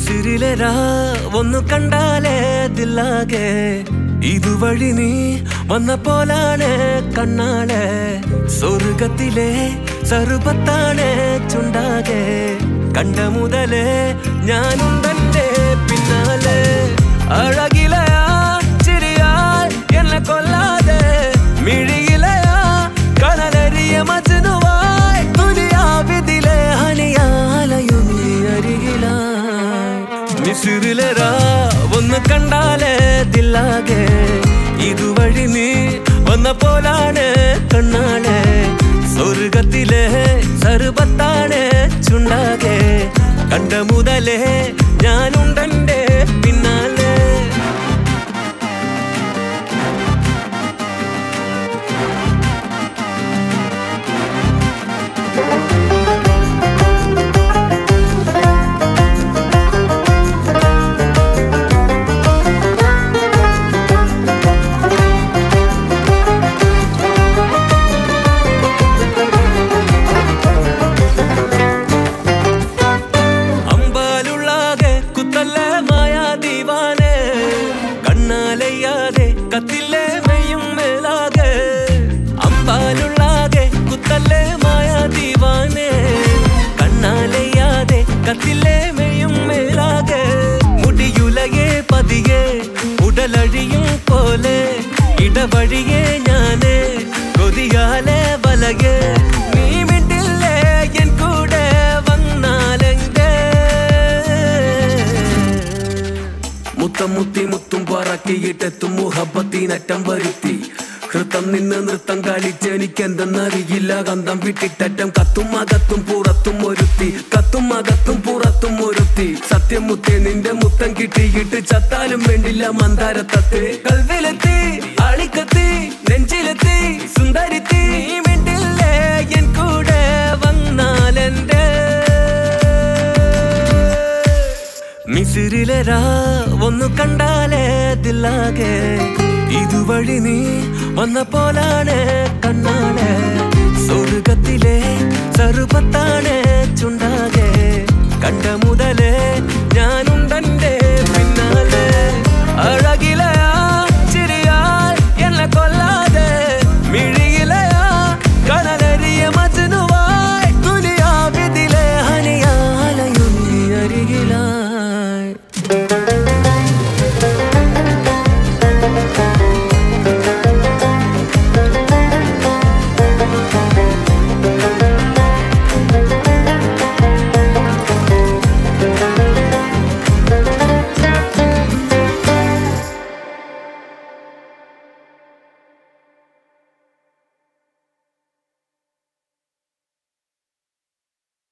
മിസിരിലെ രാ ഒന്നു കണ്ടാലേ ദില്ലാകെ ഇതുവഴി നീ വന്ന പോലാണ് കണ്ണാളെ സ്വർഗത്തിലെ സർബത്താണ് ചുണ്ടാകെ കണ്ട മുതലേ ഞാനും തന്റെ പിന്നാലെ അഴകിലയാ ചിരിയാൽ എന്നെ കൊല്ലാതെ മിഴിയിലയാ കനലരിയ മജനുവായി തുലിയാവിതിലെ ഹനിയാലയും നീ അരികിലായി മിസിറിലരാ ഒന്ന് കണ്ടാലേ ദില്ലാകെ ഇതുവഴി നീ വന്ന പോലാണ് കണ്ണാളെ സ്വർഗത്തിലെ സർബത്താണ് ചുണ്ടാകെ കണ്ട മുതലേ ഞാനുണ്ടെന്റെ പിന്നാലെ അമ്പാലുള്ളാകെ കുത്തല്ലേ മായാ ദീവാനെ കണ്ണാലയ്യാതെ കത്തില്ലേ മെയ്യും മേലാകെ അമ്പാലുള്ളാകെ കുത്തല്ലേ മായാ ദീവാനെ കണ്ണാലയ്യാതെ കത്തില്ലേ മെയ്യും മേലാകെ മുടിയുലകെ പതിയെ ഉടലഴിയും പോലെ ഇടവഴിയെ ഞാന് കൊതിയാലെ വലകെ നീ മിണ്ടില്ലേ എൻ കൂടെ വന്നാലെങ്കേ മുത്തം മുത്തി മുത്തും പറക്കിയിട്ടെത്തും മുഹബത്തിനറ്റം വരുത്തി ഹൃത്തം നിന്ന് നൃത്തം കളിച്ച് എനിക്കെന്തെന്നറിയില്ല കന്തം വിട്ടിട്ടറ്റം കത്തും അകത്തും പുറത്തും ഒരുത്തി കത്തും അകത്തും പുറത്തും ഒരുത്തി സത്യം മുത്തേ നിന്റെ മുത്തം കിട്ടിയിട്ട് ചത്താലും വേണ്ടില്ല മന്ദാരത്തത്തെ കൽവിലെത്തി അളിക്കത്തി നെഞ്ചിലെത്തി സുന്ദരിത്തി നീ മിണ്ടില്ലേ എൻ കൂടെ വന്നാലെന്റെ മിസിരിലെ രാ ഒന്നു കണ്ടാലേ ദില്ലാകെ ഇതുവഴി നീ വന്ന പോലാണ് കണ്ണാളെ സ്വർഗത്തിലെ സർബത്താണ്